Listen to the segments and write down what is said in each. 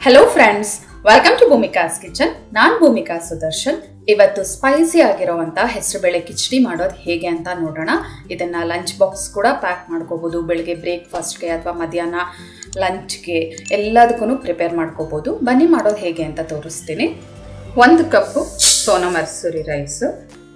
hello friends welcome to Bhumika's kitchen ನಾನ್ ಭೂಮಿಕಾ ಸುದರ್ಶನ್ ಇವತ್ತು spicy ಆಗಿರುವಂತ ಹೆಸರುಬೇಳೆ ಕಿಚಡಿ ಮಾಡೋದು ಹೇಗೆ ಅಂತ ನೋಡೋಣ ಇದನ್ನ ಲಂಚ್ ಬಾಕ್ಸ್ ಕೂಡ ಪ್ಯಾಕ್ ಮಾಡ್ಕೋಬಹುದು ಬೆಳಿಗ್ಗೆ ಬ್ರೇಕ್ಫಾಸ್ಟ್ಗೆ ಅಥವಾ ಮಧ್ಯಾಹ್ನ ಲಂಚ್ಗೆ ಎಲ್ಲದಕ್ಕೂ ಪ್ರಿಪೇರ್ ಮಾಡ್ಕೋಬಹುದು ಬನ್ನಿ ಮಾಡೋದು ಹೇಗೆ ಅಂತ ತೋರಿಸ್ತೀನಿ ಒಂದು ಕಪ್ಪು ಸೋನಾ ಮಸೂರಿ ರೈಸ್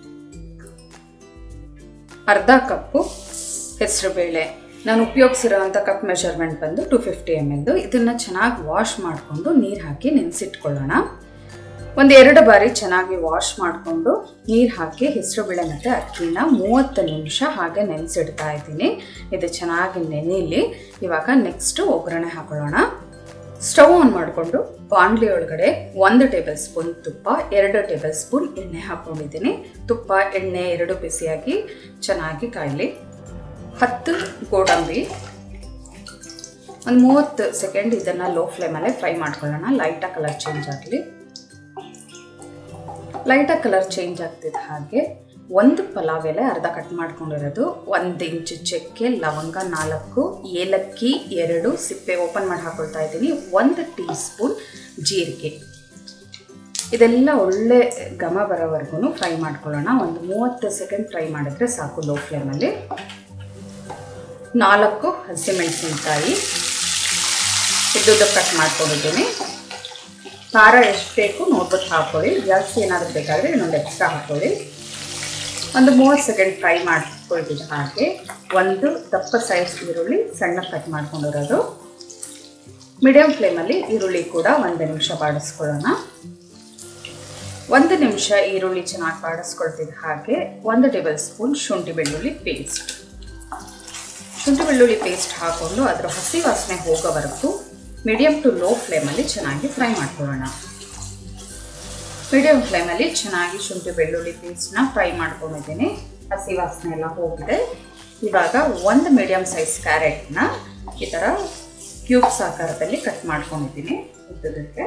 ಅರ್ಧ ಕಪ್ಪು ಹೆಸರುಬೇಳೆ ನಾನು ಉಪಯೋಗಿಸಿರೋಂಥ ಕಪ್ ಮೆಷರ್ಮೆಂಟ್ ಬಂದು ಟು ಫಿಫ್ಟಿ ಎಮ್ ಎಲ್ದು ಇದನ್ನು ಚೆನ್ನಾಗಿ ವಾಶ್ ಮಾಡಿಕೊಂಡು ನೀರು ಹಾಕಿ ನೆನೆಸಿಟ್ಕೊಳ್ಳೋಣ ಒಂದು ಎರಡು ಬಾರಿ ಚೆನ್ನಾಗಿ ವಾಶ್ ಮಾಡಿಕೊಂಡು ನೀರು ಹಾಕಿ ಹೆಸರುಬೇಳೆ ಮತ್ತು ಅಕ್ಕಿನ ಮೂವತ್ತು ನಿಮಿಷ ಹಾಗೆ ನೆನೆಸಿಡ್ತಾ ಇದ್ದೀನಿ ಇದು ಚೆನ್ನಾಗಿ ನೆನೆಯಲಿ ಇವಾಗ ನೆಕ್ಸ್ಟು ಒಗ್ಗರಣೆ ಹಾಕೊಳ್ಳೋಣ ಸ್ಟವ್ ಆನ್ ಮಾಡಿಕೊಂಡು ಬಾಣಲಿ ಒಳಗಡೆ ಒಂದು ಟೇಬಲ್ ಸ್ಪೂನ್ ತುಪ್ಪ ಎರಡು ಟೇಬಲ್ ಸ್ಪೂನ್ ಎಣ್ಣೆ ಹಾಕ್ಕೊಂಡಿದ್ದೀನಿ ತುಪ್ಪ ಎಣ್ಣೆ ಎರಡು ಬಿಸಿಯಾಗಿ ಚೆನ್ನಾಗಿ ಕಾಯಲಿ ಹತ್ತು ಗೋಡಂಬಿ ಒಂದು ಮೂವತ್ತು ಸೆಕೆಂಡ್ ಇದನ್ನು ಲೋ ಫ್ಲೇಮಲ್ಲೇ ಫ್ರೈ ಮಾಡ್ಕೊಳ್ಳೋಣ ಲೈಟಾಗಿ ಕಲರ್ ಚೇಂಜ್ ಆಗಲಿ ಲೈಟಾಗಿ ಕಲರ್ ಚೇಂಜ್ ಆಗ್ತಿದ್ದ ಹಾಗೆ ಒಂದು ಪಲಾವ್ ಎಲೆ ಅರ್ಧ ಕಟ್ ಮಾಡ್ಕೊಂಡಿರೋದು ಒಂದು ಇಂಚು ಚಕ್ಕೆ ಲವಂಗ ನಾಲ್ಕು ಏಲಕ್ಕಿ ಎರಡು ಸಿಪ್ಪೆ ಓಪನ್ ಮಾಡಿ ಹಾಕೊಳ್ತಾ ಇದ್ದೀನಿ ಒಂದು ಟೀ ಸ್ಪೂನ್ ಜೀರಿಗೆ ಇದೆಲ್ಲ ಒಳ್ಳೆ ಘಮ ಬರೋವರೆಗೂ ಫ್ರೈ ಮಾಡ್ಕೊಳ್ಳೋಣ ಒಂದು ಮೂವತ್ತು ಸೆಕೆಂಡ್ ಫ್ರೈ ಮಾಡಿದ್ರೆ ಸಾಕು ಲೋ ಫ್ಲೇಮಲ್ಲಿ ನಾಲ್ಕು ಹಸಿಮೆಣಸಿನ್ಕಾಯಿ ಉದ್ದುದ್ದಕ್ಕೆ ಕಟ್ ಮಾಡ್ಕೊಂಡಿದ್ದೀನಿ ಖಾರ ಎಷ್ಟು ಬೇಕು ನೋಡ್ಬಿಟ್ಟು ಹಾಕ್ಕೊಳ್ಳಿ ಜಾಸ್ತಿ ಏನಾದರೂ ಬೇಕಾದರೆ ಇನ್ನೊಂದು ಎಕ್ಸ್ಟ್ರಾ ಹಾಕ್ಕೊಳ್ಳಿ ಒಂದು ಮೂವತ್ತು ಸೆಕೆಂಡ್ ಫ್ರೈ ಮಾಡ್ಕೊಳ್ತಿದ್ದ ಹಾಗೆ ಒಂದು ದಪ್ಪ ಸೈಜ್ ಈರುಳ್ಳಿ ಸಣ್ಣ ಕಟ್ ಮಾಡ್ಕೊಂಡಿರೋದು ಮೀಡಿಯಂ ಫ್ಲೇಮಲ್ಲಿ ಈರುಳ್ಳಿ ಕೂಡ ಒಂದು ನಿಮಿಷ ಬಾಡಿಸ್ಕೊಳ್ಳೋಣ ಒಂದು ನಿಮಿಷ ಈರುಳ್ಳಿ ಚೆನ್ನಾಗಿ ಬಾಡಿಸ್ಕೊಳ್ತಿದ್ದ ಹಾಗೆ ಒಂದು ಟೇಬಲ್ ಸ್ಪೂನ್ ಶುಂಠಿ ಬೆಳ್ಳುಳ್ಳಿ ಪೇಸ್ಟ್ ಶುಂಠಿ ಬೆಳ್ಳುಳ್ಳಿ ಪೇಸ್ಟ್ ಹಾಕ್ಕೊಂಡು ಅದರ ಹಸಿ ವಾಸನೆ ಹೋಗೋವರೆಗೂ ಮೀಡಿಯಂ ಟು ಲೋ ಫ್ಲೇಮಲ್ಲಿ ಚೆನ್ನಾಗಿ ಫ್ರೈ ಮಾಡ್ಕೊಳ್ಳೋಣ ಮೀಡಿಯಂ ಫ್ಲೇಮಲ್ಲಿ ಚೆನ್ನಾಗಿ ಶುಂಠಿ ಬೆಳ್ಳುಳ್ಳಿ ಪೇಸ್ಟ್ನ ಫ್ರೈ ಮಾಡ್ಕೊಂಡಿದ್ದೀನಿ ಹಸಿ ವಾಸನೆ ಎಲ್ಲ ಹೋಗಿದೆ ಇವಾಗ ಒಂದು ಮೀಡಿಯಂ ಸೈಜ್ ಕ್ಯಾರೆಟ್ನ ಈ ಥರ ಕ್ಯೂಬ್ಸ್ ಆಕಾರದಲ್ಲಿ ಕಟ್ ಮಾಡ್ಕೊಂಡಿದ್ದೀನಿ ಉದ್ದದಕ್ಕೆ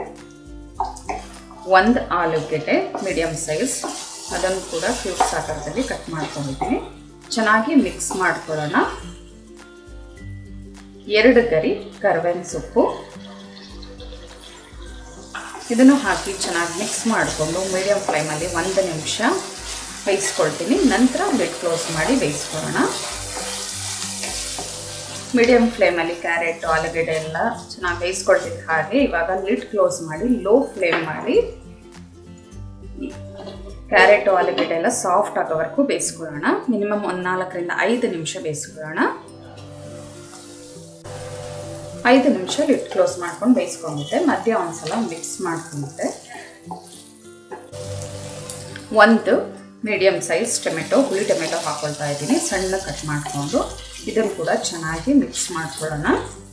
ಒಂದು ಆಲೂಗೆಡ್ಡೆ ಮೀಡಿಯಂ ಸೈಜ್ ಅದನ್ನು ಕೂಡ ಕ್ಯೂಬ್ಸ್ ಆಕಾರದಲ್ಲಿ ಕಟ್ ಮಾಡ್ಕೊಂಡಿದ್ದೀನಿ ಚೆನ್ನಾಗಿ ಮಿಕ್ಸ್ ಮಾಡ್ಕೊಳ್ಳೋಣ ಎರಡು ಗರಿ ಕರ್ಬೇವಿನ ಸೊಪ್ಪು ಇದನ್ನು ಹಾಕಿ ಚೆನ್ನಾಗಿ ಮಿಕ್ಸ್ ಮಾಡಿಕೊಂಡು ಮೀಡಿಯಂ ಫ್ಲೇಮಲ್ಲಿ ಒಂದು ನಿಮಿಷ ಬೇಯಿಸ್ಕೊಳ್ತೀನಿ ನಂತರ ಲಿಡ್ ಕ್ಲೋಸ್ ಮಾಡಿ ಬೇಯಿಸ್ಕೊಳ್ಳೋಣ ಮೀಡಿಯಂ ಫ್ಲೇಮಲ್ಲಿ ಕ್ಯಾರೆಟ್ ಆಲೂಗೆಡ್ಡೆ ಎಲ್ಲ ಚೆನ್ನಾಗಿ ಬೇಯಿಸ್ಕೊಳ್ತಿದ್ದ ಹಾಗೆ ಇವಾಗ ಲಿಡ್ ಕ್ಲೋಸ್ ಮಾಡಿ ಲೋ ಫ್ಲೇಮ್ ಮಾಡಿ ಕ್ಯಾರೆಟ್ ಆಲೂಗೆಡ್ಡೆ ಎಲ್ಲ ಸಾಫ್ಟ್ ಆಗೋವರೆಗೂ ಬೇಯಿಸ್ಕೊಳ್ಳೋಣ ಮಿನಿಮಮ್ ಒಂದು ನಾಲ್ಕರಿಂದ ಐದು ನಿಮಿಷ ಬೇಯಿಸ್ಕೊಳ್ಳೋಣ ಐದು ನಿಮಿಷ ಲಿಟ್ ಕ್ಲೋಸ್ ಮಾಡ್ಕೊಂಡು ಬೇಯಿಸ್ಕೊಂಡಿದ್ದೆ ಮಧ್ಯ ಒಂದ್ಸಲ ಮಿಕ್ಸ್ ಮಾಡ್ಕೊಂಡಿದ್ದೆ ಒಂದು ಮೀಡಿಯಂ ಸೈಜ್ ಟೊಮೆಟೊ ಹುಳಿ ಟೊಮೆಟೊ ಹಾಕೊಳ್ತಾ ಇದ್ದೀನಿ ಸಣ್ಣ ಕಟ್ ಮಾಡಿಕೊಂಡು ಇದನ್ನು ಕೂಡ ಚೆನ್ನಾಗಿ ಮಿಕ್ಸ್ ಮಾಡ್ಕೊಳ್ಳೋಣ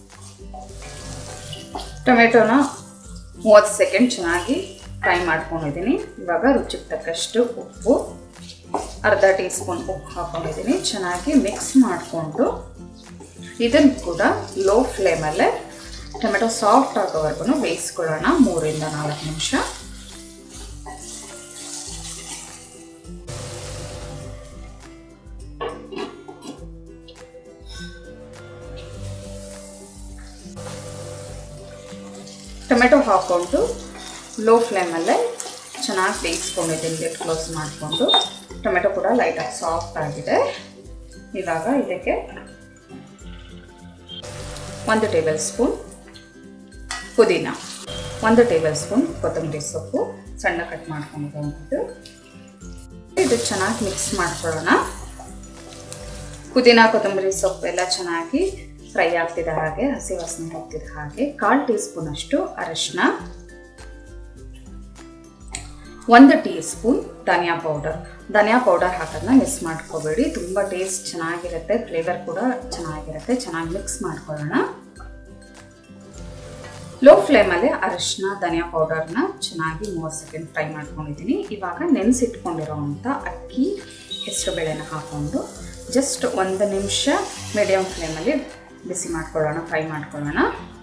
ಟೊಮೆಟೊನ ಮೂವತ್ತು ಸೆಕೆಂಡ್ ಚೆನ್ನಾಗಿ ಫ್ರೈ ಮಾಡ್ಕೊಂಡಿದ್ದೀನಿ ಇವಾಗ ರುಚಿಗೆ ತಕ್ಕಷ್ಟು ಉಪ್ಪು ಅರ್ಧ ಟೀ ಸ್ಪೂನ್ ಉಪ್ಪು ಹಾಕೊಂಡಿದ್ದೀನಿ ಚೆನ್ನಾಗಿ ಮಿಕ್ಸ್ ಮಾಡಿಕೊಂಡು ಇದನ್ನು ಕೂಡ ಲೋ ಫ್ಲೇಮಲ್ಲೇ ಟೊಮೆಟೊ ಸಾಫ್ಟ್ ಆಗೋವರೆಗೂ ಬೇಯಿಸ್ಕೊಳ್ಳೋಣ ಮೂರಿಂದ ನಾಲ್ಕು ನಿಮಿಷ ಟೊಮೆಟೊ ಹಾಕ್ಕೊಂಡು ಲೋ ಫ್ಲೇಮಲ್ಲೇ ಚೆನ್ನಾಗಿ ಬೇಯಿಸ್ಕೊಂಡಿದ್ದೀನಿ ಲಿಟ್ ಕ್ಲೋಸ್ ಮಾಡಿಕೊಂಡು ಟೊಮೆಟೊ ಕೂಡ ಲೈಟಾಗಿ ಸಾಫ್ಟ್ ಆಗಿದೆ ಇವಾಗ ಇದಕ್ಕೆ ಒಂದು ಟೇಬಲ್ ಸ್ಪೂನ್ ಪುದೀನ ಒಂದು ಟೇಬಲ್ ಸ್ಪೂನ್ ಕೊತ್ತಂಬರಿ ಸೊಪ್ಪು ಸಣ್ಣ ಕಟ್ ಮಾಡ್ಕೊಂಡಿರುವಂಥದ್ದು ಇದು ಚೆನ್ನಾಗಿ ಮಿಕ್ಸ್ ಮಾಡ್ಕೊಳ್ಳೋಣ ಪುದೀನ ಕೊತ್ತಂಬರಿ ಸೊಪ್ಪು ಎಲ್ಲ ಚೆನ್ನಾಗಿ ಫ್ರೈ ಆಗ್ತಿದ್ದ ಹಾಗೆ ಹಸಿ ವಾಸನೆ ಹೋಗ್ತಿದ್ದ ಹಾಗೆ ಕಾಲು ಟೀ ಸ್ಪೂನ್ ಅಷ್ಟು ಅರಶಿನ ಒಂದು ಟೀ ಸ್ಪೂನ್ ಧನಿಯಾ ಪೌಡರ್ ಧನಿಯಾ ಪೌಡರ್ ಹಾಕೋದನ್ನ ಮಿಸ್ ಮಾಡ್ಕೋಬೇಡಿ ತುಂಬ ಟೇಸ್ಟ್ ಚೆನ್ನಾಗಿರುತ್ತೆ ಫ್ಲೇವರ್ ಕೂಡ ಚೆನ್ನಾಗಿರುತ್ತೆ ಚೆನ್ನಾಗಿ ಮಿಕ್ಸ್ ಮಾಡ್ಕೊಳ್ಳೋಣ ಲೋ ಫ್ಲೇಮಲ್ಲಿ ಅರಿಶಿನ ಧನಿಯಾ ಪೌಡರ್ನ ಚೆನ್ನಾಗಿ ಮೂವತ್ತು ಸೆಕೆಂಡ್ ಫ್ರೈ ಮಾಡ್ಕೊಂಡಿದ್ದೀನಿ ಇವಾಗ ನೆನೆಸಿಟ್ಕೊಂಡಿರೋವಂಥ ಅಕ್ಕಿ ಹೆಸರು ಬೇಳೆನ ಹಾಕ್ಕೊಂಡು ಜಸ್ಟ್ ಒಂದು ನಿಮಿಷ ಮೀಡಿಯಂ ಫ್ಲೇಮಲ್ಲಿ ಬಿಸಿ ಮಾಡ್ಕೊಳ್ಳೋಣ ಫ್ರೈ ಮಾಡ್ಕೊಳ್ಳೋಣ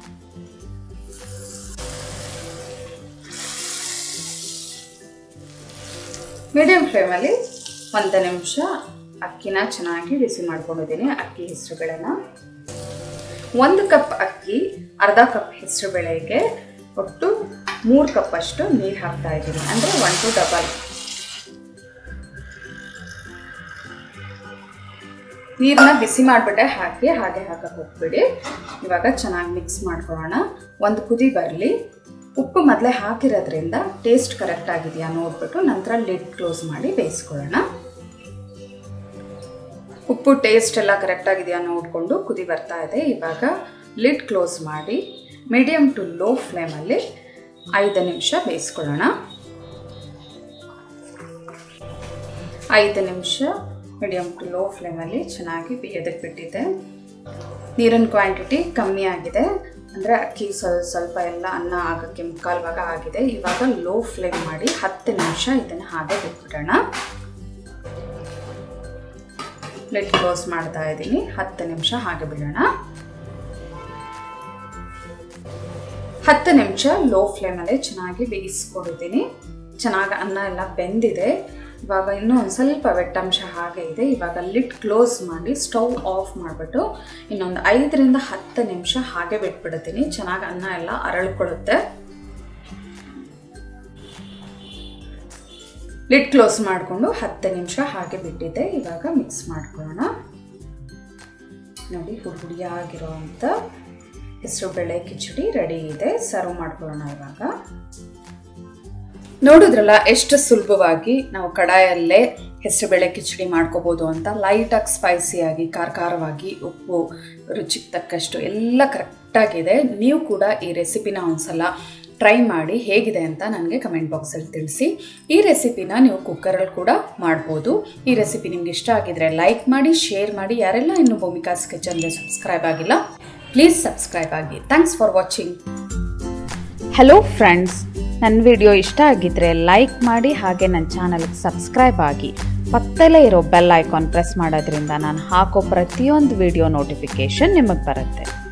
ಮೀಡಿಯಂ ಫ್ಲೇಮಲ್ಲಿ ಒಂದು ನಿಮಿಷ ಅಕ್ಕಿನ ಚೆನ್ನಾಗಿ ಬಿಸಿ ಮಾಡ್ಕೊಂಡಿದ್ದೀನಿ ಅಕ್ಕಿ ಹೆಸರುಬೇಳೆನ ಒಂದು ಕಪ್ ಅಕ್ಕಿ ಅರ್ಧ ಕಪ್ ಹೆಸರುಬೇಳೆಗೆ ಒಟ್ಟು ಮೂರು ಕಪ್ಪಷ್ಟು ನೀರು ಹಾಕ್ತಾ ಇದ್ದೀನಿ ಅಂದರೆ ಒನ್ ಟು ಡಬಲ್ ನೀರನ್ನ ಬಿಸಿ ಮಾಡಿಬಿಟ್ಟೆ ಹಾಕಿ ಹಾಗೆ ಹಾಕಕ್ಕೆ ಹೋಗ್ಬಿಡಿ ಇವಾಗ ಚೆನ್ನಾಗಿ ಮಿಕ್ಸ್ ಮಾಡ್ಕೊಳ್ಳೋಣ ಒಂದು ಕುದಿ ಬರಲಿ ಉಪ್ಪು ಮೊದಲೇ ಹಾಕಿರೋದ್ರಿಂದ ಟೇಸ್ಟ್ ಕರೆಕ್ಟ್ ಆಗಿದೆಯಾ ನೋಡ್ಬಿಟ್ಟು ನಂತರ ಲಿಡ್ ಕ್ಲೋಸ್ ಮಾಡಿ ಬೇಯಿಸ್ಕೊಳ್ಳೋಣ ಉಪ್ಪು ಟೇಸ್ಟ್ ಎಲ್ಲ ಕರೆಕ್ಟ್ ಆಗಿದೆಯಾ ನೋಡಿಕೊಂಡು ಕುದಿ ಬರ್ತಾ ಇದೆ ಇವಾಗ ಲಿಡ್ ಕ್ಲೋಸ್ ಮಾಡಿ ಮೀಡಿಯಮ್ ಟು ಲೋ ಫ್ಲೇಮಲ್ಲಿ ಐದು ನಿಮಿಷ ಬೇಯಿಸ್ಕೊಳ್ಳೋಣ ಐದು ನಿಮಿಷ ಮೀಡಿಯಮ್ ಟು ಲೋ ಫ್ಲೇಮಲ್ಲಿ ಚೆನ್ನಾಗಿ ಬೇಯೋದಕ್ಕೆ ಬಿಟ್ಟಿದೆ ನೀರಿನ ಕ್ವಾಂಟಿಟಿ ಕಮ್ಮಿ ಆಗಿದೆ ಅಂದರೆ ಅಕ್ಕಿ ಸ್ವಲ್ಪ ಸ್ವಲ್ಪ ಎಲ್ಲ ಅನ್ನ ಆಗೋಕ್ಕೆ ಮುಕ್ಕಾಲು ಭಾಗ ಆಗಿದೆ ಇವಾಗ ಲೋ ಫ್ಲೇಮ್ ಮಾಡಿ ಹತ್ತು ನಿಮಿಷ ಇದನ್ನು ಹಾಗೆ ಬಿಟ್ಬಿಡೋಣ ಲಿಡ್ ಕ್ಲೋಸ್ ಮಾಡ್ತಾ ಇದ್ದೀನಿ ಹತ್ತು ನಿಮಿಷ ಹಾಗೆ ಬಿಡೋಣ ಹತ್ತು ನಿಮಿಷ ಲೋ ಫ್ಲೇಮಲ್ಲೇ ಚೆನ್ನಾಗಿ ಬೇಯಿಸ್ಕೊಂಡಿದ್ದೀನಿ ಚೆನ್ನಾಗಿ ಅನ್ನ ಎಲ್ಲ ಬೆಂದಿದೆ ಇವಾಗ ಇನ್ನೂ ಒಂದು ಸ್ವಲ್ಪ ವೆಟ್ಟಂಶ ಹಾಗೆ ಇದೆ ಇವಾಗ ಲಿಡ್ ಕ್ಲೋಸ್ ಮಾಡಿ ಸ್ಟವ್ ಆಫ್ ಮಾಡಿಬಿಟ್ಟು ಇನ್ನೊಂದು ಐದರಿಂದ ಹತ್ತು ನಿಮಿಷ ಹಾಗೆ ಬಿಟ್ಬಿಡ್ತೀನಿ ಚೆನ್ನಾಗಿ ಅನ್ನ ಎಲ್ಲ ಅರಳ್ಕೊಳ್ಳುತ್ತೆ ಲಿಡ್ ಕ್ಲೋಸ್ ಮಾಡಿಕೊಂಡು ಹತ್ತು ನಿಮಿಷ ಹಾಗೆ ಬಿಟ್ಟಿದ್ದೆ ಇವಾಗ ಮಿಕ್ಸ್ ಮಾಡ್ಕೊಳ್ಳೋಣ ನೋಡಿ ಹುಡಿ ಹುಡಿಯಾಗಿರೋ ಅಂಥ ಹೆಸರು ಬೇಳೆ ಕಿಚಡಿ ರೆಡಿ ಇದೆ ಸರ್ವ್ ಮಾಡ್ಕೊಳ್ಳೋಣ ಇವಾಗ ನೋಡಿದ್ರಲ್ಲ ಎಷ್ಟು ಸುಲಭವಾಗಿ ನಾವು ಕಡಾಯಲ್ಲೇ ಹೆಸರುಬೇಳೆ ಕಿಚಡಿ ಮಾಡ್ಕೋಬೋದು ಅಂತ ಲೈಟಾಗಿ ಸ್ಪೈಸಿಯಾಗಿ ಖಾರ ಖಾರವಾಗಿ ಉಪ್ಪು ರುಚಿಗೆ ತಕ್ಕಷ್ಟು ಎಲ್ಲ ಕರೆಕ್ಟಾಗಿದೆ ನೀವು ಕೂಡ ಈ ರೆಸಿಪಿನ ಒಂದ್ಸಲ ಟ್ರೈ ಮಾಡಿ ಹೇಗಿದೆ ಅಂತ ನನಗೆ ಕಮೆಂಟ್ ಬಾಕ್ಸಲ್ಲಿ ತಿಳಿಸಿ ಈ ರೆಸಿಪಿನ ನೀವು ಕುಕ್ಕರಲ್ಲಿ ಕೂಡ ಮಾಡ್ಬೋದು ಈ ರೆಸಿಪಿ ನಿಮ್ಗೆ ಇಷ್ಟ ಆಗಿದ್ರೆ ಲೈಕ್ ಮಾಡಿ ಶೇರ್ ಮಾಡಿ ಯಾರೆಲ್ಲ ಇನ್ನು ಭೂಮಿಕಾಸ್ ಕಿಚನ್ಗೆ ಸಬ್ಸ್ಕ್ರೈಬ್ ಆಗಿಲ್ಲ ಪ್ಲೀಸ್ ಸಬ್ಸ್ಕ್ರೈಬ್ ಆಗಿ thanks for watching hello friends ನನ್ನ ವಿಡಿಯೋ ಇಷ್ಟ ಆಗಿದ್ರೆ ಲೈಕ್ ಮಾಡಿ ಹಾಗೆ ನನ್ನ ಚಾನಲ್ಗೆ ಸಬ್ಸ್ಕ್ರೈಬ್ ಆಗಿ ಪಕ್ಕದಲ್ಲೇ ಇರೋ ಬೆಲ್ ಐಕಾನ್ ಪ್ರೆಸ್ ಮಾಡೋದ್ರಿಂದ ನಾನು ಹಾಕೋ ಪ್ರತಿಯೊಂದು ವಿಡಿಯೋ ನೋಟಿಫಿಕೇಷನ್ ನಿಮಗೆ ಬರುತ್ತೆ